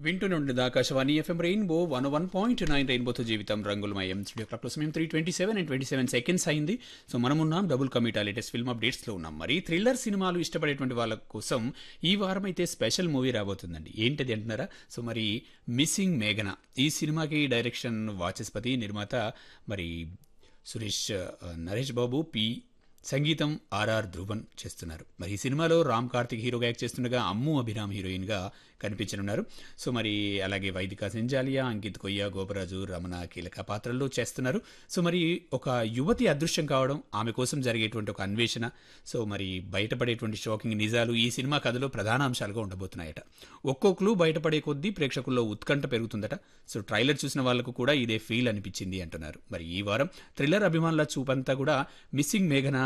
వింటూనే ఉండేది Akashvani FM rainbow one one point nine రెయిన్బోతో జీవితం రంగులమయం స్టూడియో క్లాక్ సమయం three twenty seven and twenty seven seconds అయింది సో మనం ఉన్నాం డబుల్ కమిటా లేటెస్ట్ ఫిల్మ్ అప్డేట్స్లో ఉన్నాం మరి థ్రిల్లర్ సినిమాలు ఇష్టపడేటువంటి వాళ్ళ కోసం ఈ వారం అయితే స్పెషల్ మూవీ రాబోతుందండి ఏంటది అంటున్నారా సో మరి మిస్సింగ్ మేఘన ఈ సినిమాకి డైరెక్షన్ వాచస్పతి నిర్మాత మరి సురేష్ ఆ, నరేష్ బాబు పి సంగీతం ఆర్ఆర్ ధ్రువన్ చేస్తున్నారు మరి ఈ సినిమాలో రామ్ కార్తిక్ హీరోగా యాక్ట్ చేస్తుండగా అమ్ము అభిరామ్ హీరోయిన్గా కనిపించనున్నారు సో మరి అలాగే వైదిక సెంజాలియా అంకిత్ కొయ్య గోపరాజు రమణ కీలక పాత్రల్లో చేస్తున్నారు సో మరి ఒక యువతి అదృశ్యం కావడం ఆమె కోసం జరిగేటువంటి ఒక అన్వేషణ సో మరి బయటపడేటువంటి షాకింగ్ నిజాలు ఈ సినిమా కథలో ప్రధాన అంశాలుగా ఉండబోతున్నాయట ఒక్కో క్లూ బయటపడే కొద్దీ ప్రేక్షకుల్లో ఉత్కంఠ పెరుగుతుందట సో ట్రైలర్ చూసిన వాళ్ళకు కూడా ఇదే ఫీల్ అనిపించింది అంటున్నారు మరి ఈ వారం థ్రిల్లర్ అభిమానుల చూపంతా కూడా మిస్సింగ్ మేఘన